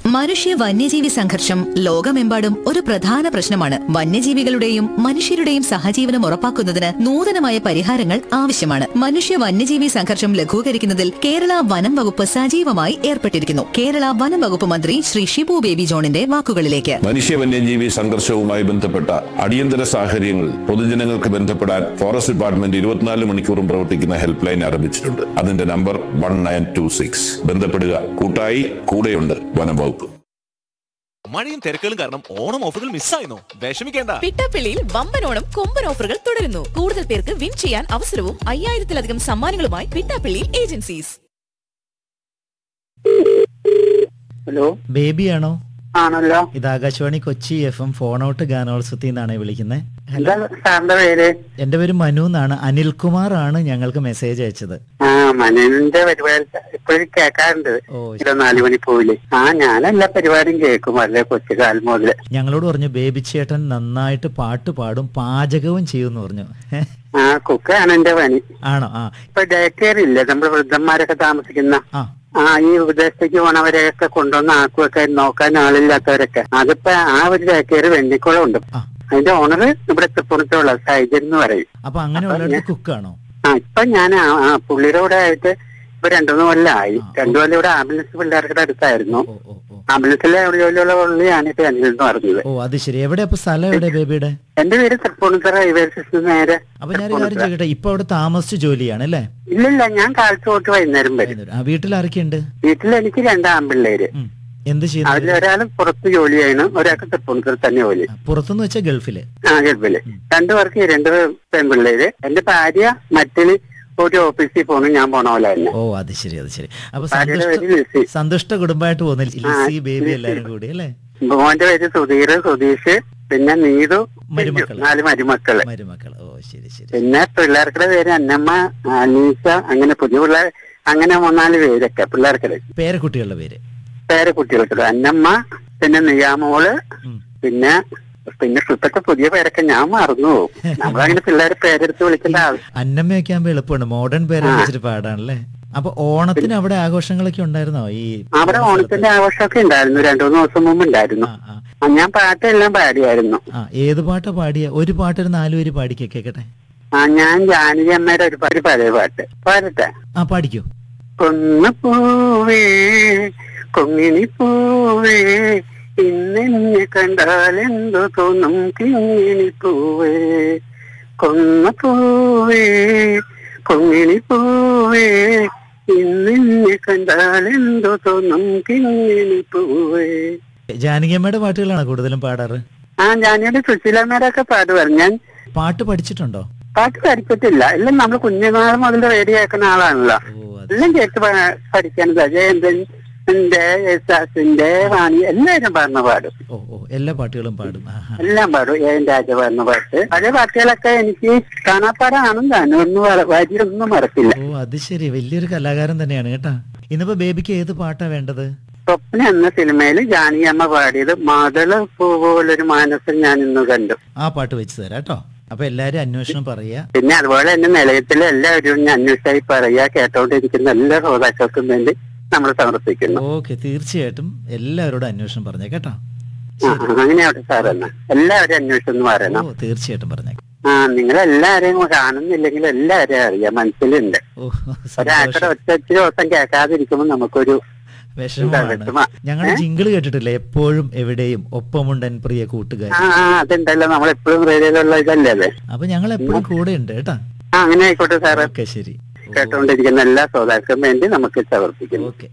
മനുഷ്യ വന്യജീവി സംഘർഷം ലോകമെമ്പാടും ഒരു പ്രധാന പ്രശ്നമാണ് വന്യജീവികളുടെയും മനുഷ്യരുടെയും സഹജീവനം ഉറപ്പാക്കുന്നതിന് നൂതനമായ പരിഹാരങ്ങൾ ആവശ്യമാണ് മനുഷ്യ വന്യജീവി സംഘർഷം ലഘൂകരിക്കുന്നതിൽ കേരള വനം വകുപ്പ് സജീവമായി ഏർപ്പെട്ടിരിക്കുന്നു കേരള വനം വകുപ്പ് മന്ത്രി ശ്രീ ഷിബു ബേബി ജോണിന്റെ വാക്കുകളിലേക്ക് മനുഷ്യ വന്യജീവി സംഘർഷവുമായി ബന്ധപ്പെട്ട അടിയന്തര സാഹചര്യങ്ങളിൽ പൊതുജനങ്ങൾക്ക് ബന്ധപ്പെടാൻ ഫോറസ്റ്റ് ഡിപ്പാർട്ട്മെന്റ് ഇരുപത്തിനാല് മണിക്കൂറും പ്രവർത്തിക്കുന്ന ഹെൽപ്പ് ലൈൻ ആരംഭിച്ചിട്ടുണ്ട് അതിന്റെ number one nine two six ബന്ധപ്പെടുക കൂട്ടായി കൂടെയുണ്ട് വനം വകുപ്പ് മഴയും തിരക്കുകളും കാരണം ഓണം ഓഫറുകൾ മിസ്സായിരുന്നു വിഷമിക്കേണ്ട പിട്ടാപ്പിള്ളിയിൽ വമ്പൻ ഓണം കൊമ്പൻ ഓഫറുകൾ തുടരുന്നു കൂടുതൽ പേർക്ക് വിൻ ചെയ്യാൻ അവസരവും അയ്യായിരത്തിലധികം സമ്മാനങ്ങളുമായി പിട്ടാപ്പിള്ളി ഏജൻസീസ് ഹലോ ബേബിയാണോ ആണല്ലോ ഇത് Akashvani Kochi F M phone out ഗാനോത്സവത്തിൽ നിന്നാണ് വിളിക്കുന്നത് എന്താ സാറിന്റെ പേര് എന്റെ പേര് മനു എന്നാണ് അനിൽകുമാർ ആണ് ഞങ്ങൾക്ക് മെസ്സേജ് അയച്ചത് ആ മനുവിന്റെ പരിപാടി ഇപ്പോഴും കേൾക്കാറുണ്ട് ഓ ഇരുപത്തിനാല് മണി പോയില് ആ ഞാൻ എല്ലാ പരിപാടിയും കേൾക്കും വളരെ കൊച്ചുകാലം മുതല് ഞങ്ങളോട് പറഞ്ഞു ബേബി ചേട്ടൻ നന്നായിട്ട് പാട്ട് പാടും പാചകവും ചെയ്യുമെന്ന് പറഞ്ഞു ഹെ, ആ കുക്കാണ് എന്റെ പണി ആണോ ആ ഇപ്പൊ ഡേ കെയർ ഇല്ലേ നമ്മുടെ വൃദ്ധന്മാരൊക്കെ താമസിക്കുന്ന ആ ആ ഈ വിദേശത്തേക്ക് പോണവരെയൊക്കെ കൊണ്ടുവന്ന് ആക്കുവൊക്കെ നോക്കാൻ ആളില്ലാത്തവരൊക്കെ അതിപ്പോ ആ ഒരു ഡേ കെയർ വെണ്ണിക്കുളം ഉണ്ട് ആ അതിന്റെ ഓണർ ഇവിടെ തൃപ്പൂണിത്തുള്ള സൈജൻ എന്ന് പറയും അപ്പൊ അങ്ങനെയുള്ളവർക്ക് കുക്കാണോ ആ ഇപ്പൊ ഞാൻ ആ ആ പുള്ളിയുടെ കൂടെ ആയിട്ട് ഇപ്പൊ രണ്ടു മൂന്ന് കൊല്ലമായി രണ്ടു കൊല്ലം ഇവിടെ ആംബുലൻസ് പിള്ളേരുടെ അടുത്തായിരുന്നു ഓ ഓ ഓ ആംബുലൻസിലെ ജോലിയുള്ള പുള്ളിയാണ് ഇപ്പൊ അനിൽ എന്ന് പറഞ്ഞത് ഓ അത് ശരി എവിടെ അപ്പൊ സ്ഥലം എവിടെ ബേബിയുടെ എന്റെ പേര് തൃപ്പൂണിത്തറ റെയിൽവേ സ്റ്റേഷൻ നേരെ അപ്പൊ ഞാൻ ഒരു കാര്യം ചോദിക്കട്ടെ ഇപ്പൊ അവിടെ താമസിച്ച് ജോലിയാണ് അല്ലേ ഇല്ലില്ല ഞാൻ കാലത്ത് തൊട്ട് വൈകുന്നേരം വരും ആ വീട്ടിൽ ആരൊക്കെയുണ്ട് വീട്ടിൽ എനിക്ക് രണ്ട് ആൺപിള്ളേര് ഉം. എന്ത് അതിൽ ചെയ്യുന്നു ഒരാൾ പുറത്ത് ജോലി ചെയ്യണം ഒരാൾക്ക് തൃപ്പൂണിത്തറ തന്നെ ജോലി ആ, പുറത്തുനിന്ന് വെച്ചാൽ ഗൾഫില് ആ ഗൾഫില് രണ്ടു പേർക്ക് രണ്ട് പെൺപിള്ളേര് എന്റെ ഭാര്യ മറ്റില് ഒരു ഓഫീസിൽ പോകണം ഞാൻ പോണ പോലെ തന്നെ ഓ അത് ശരി അത് ശരി അപ്പൊ ഭാര്യയുടെ സന്തുഷ്ട പേര് ലിസി സന്തുഷ്ട കുടുംബമായിട്ട് പോകുന്നില്ല ലിസി ബേബി ലിസി. എല്ലാരും കൂടി അല്ലേ മോന്റെ പേര് സുധീർ സുധീഷ് പിന്നെ നീതു മരുമക്കള്. നാല് മരുമക്കള് മരുമക്കൾ ഓ ശരി ശരി പിന്നെ പിള്ളേർക്കുടെ പേര് അന്നമ്മ അനീസ അങ്ങനെ പുതിയ പിള്ളേർ അങ്ങനെ മൂന്നാല് പേരൊക്കെ പിള്ളേർക്കുടെ പേരക്കുട്ടികളുടെ പേര് പേര് കുട്ടികൾക്കുടെ അന്നമ്മ പിന്നെ നിയാമോള് ഉം. പിന്നെ പിന്നെ ഇപ്പത്തെ പുതിയ പേരൊക്കെ ഞാൻ മറന്നു പോകും നമ്മളങ്ങനെ പിള്ളേരെ പേരെടുത്ത് വിളിക്കേണ്ട ആവശ്യം അന്നമ്മയൊക്കെ ആകുമ്പോ എളുപ്പമാണ് മോഡേൺ പേരെ വെച്ചിട്ട് പാടാണല്ലേ അപ്പൊ ഓണത്തിന് അവിടെ ആഘോഷങ്ങളൊക്കെ ഉണ്ടായിരുന്നോ ഈ അവിടെ ഓണത്തിന്റെ ആഘോഷമൊക്കെ ഉണ്ടായിരുന്നു രണ്ടു മൂന്ന് ദിവസം മുമ്പ് ഉണ്ടായിരുന്നു ആ, ആ. ആ, ഞാൻ പാട്ടെല്ലാം പാടിയായിരുന്നു ആ ഏത് പാട്ടാ പാടിയ ഒരു പാട്ടൊരു നാലു പേര് പാടിക്കേ കേക്കട്ടെ ആ ഞാൻ ജാനകി അമ്മയുടെ ഒരു പാട്ട് പഴയ പാട്ട് പാടട്ടെ ആ പാടിക്കോ കൊന്നപ്പൂവേ കൊങ്ങിണി പൂവേ ഇന്നെന്നെ കണ്ടാലെന്തോ തോന്നും കിങ്ങിണി പൂവേ കൊന്നപ്പൂവേ കൊങ്ങിണി പൂവേ ഇന്നെന്നെ കണ്ടാലെന്തോ തോന്നും കിങ്ങിണി പൂവേ ജാനകിയമ്മയുടെ പാട്ടുകളാണ് കൂടുതലും പാടാറ് ആ ഞാനിവിടെ സുശീലമ്മേരൊക്കെ പാടുവായിരുന്നു ഞാൻ പാട്ട് പഠിച്ചിട്ടുണ്ടോ പാട്ട് പഠിച്ചിട്ടില്ല എല്ലാം നമ്മൾ കുഞ്ഞുനാൾ മുതൽ റേഡിയോ കേൾക്കുന്ന ആളാണല്ലോ ഓ അത് എല്ലാം കേട്ട് പ- പഠിക്കാനത് ജയന്തന്റെ യേശുദാസിന്റെ വാണി എല്ലാവരും പാടുന്ന പാടും ഓ ഓ എല്ലാ പാട്ടുകളും പാടും ആ, ആ. എല്ലാം പാടും ഏൻ രാജ പാടുന്ന പാട്ട് പഴയ പാട്ടുകളൊക്കെ എനിക്ക് കാണാപ്പാടാണെന്ന് തന്നെ ഒന്നും വ- വരിയൊന്നും മറക്കില്ല ഓ അത് ശരി വലിയൊരു കലാകാരൻ തന്നെയാണ് കേട്ടാ ഇന്നിപ്പോ ബേബിക്ക് ഏത് പാട്ടാ വേണ്ടത് സ്വപ്ന എന്ന സിനിമയിൽ ജാനകിയമ്മ പാടിയത് മാതള പൂ പോലൊരു മാനസം ഞാൻ ഇന്ന് കണ്ടു ആ പാട്ട് വെച്ച് തരാം കേട്ടോ അപ്പൊ എല്ലാരും അന്വേഷണം പറയാ പിന്നെ അതുപോലെ തന്നെ നിലയത്തിലെ എല്ലാവരും ഞാൻ അന്വേഷിച്ചായി പറയാ കേട്ടോണ്ടിരിക്കുന്ന എല്ലാ ശ്രോതാക്കൾക്കും വേണ്ടി നമ്മൾ സമർപ്പിക്കുന്നു ഓക്കെ തീർച്ചയായിട്ടും എല്ലാവരോടും അന്വേഷണം പറഞ്ഞേ കേട്ടോ ആ, അങ്ങനെയാവട്ടെ സാറെന്നാ എല്ലാവരും അന്വേഷിച്ചു എന്ന് പറയണം ഓ തീർച്ചയായിട്ടും പറഞ്ഞേക്കാം ആ നിങ്ങളെല്ലാരെയും കാണുന്നില്ലെങ്കിൽ എല്ലാവരെയും അറിയാം മനസ്സിലുണ്ട് ഓ ഒരാഴ്ച സന്തോഷം ഒറ്റ ഒത്തിരി ദിവസം കേൾക്കാതിരിക്കുമ്പോൾ നമുക്കൊരു വിഷമമാണ് വിഷമ. ഞങ്ങളുടെ ജിങ്കിള് കേട്ടിട്ടില്ലേ എപ്പോഴും എവിടെയും ഒപ്പമുണ്ടൻ പ്രിയ കൂട്ടുകാർ ആ ആ, അതുണ്ടല്ലോ നമ്മളെപ്പോഴും റേഡിയോയിലുള്ള ഇതല്ലേ അത് അപ്പൊ ഞങ്ങൾ എപ്പോഴും കൂടെ ഉണ്ട് കേട്ടാ ആ അങ്ങനെ ആയിക്കോട്ടെ സാറ് ഓക്കെ ശരി കേട്ടുകൊണ്ടിരിക്കുന്ന എല്ലാ ശ്രോതാക്കൾക്കും വേണ്ടി നമുക്ക് സമർപ്പിക്കുന്നു ഓക്കെ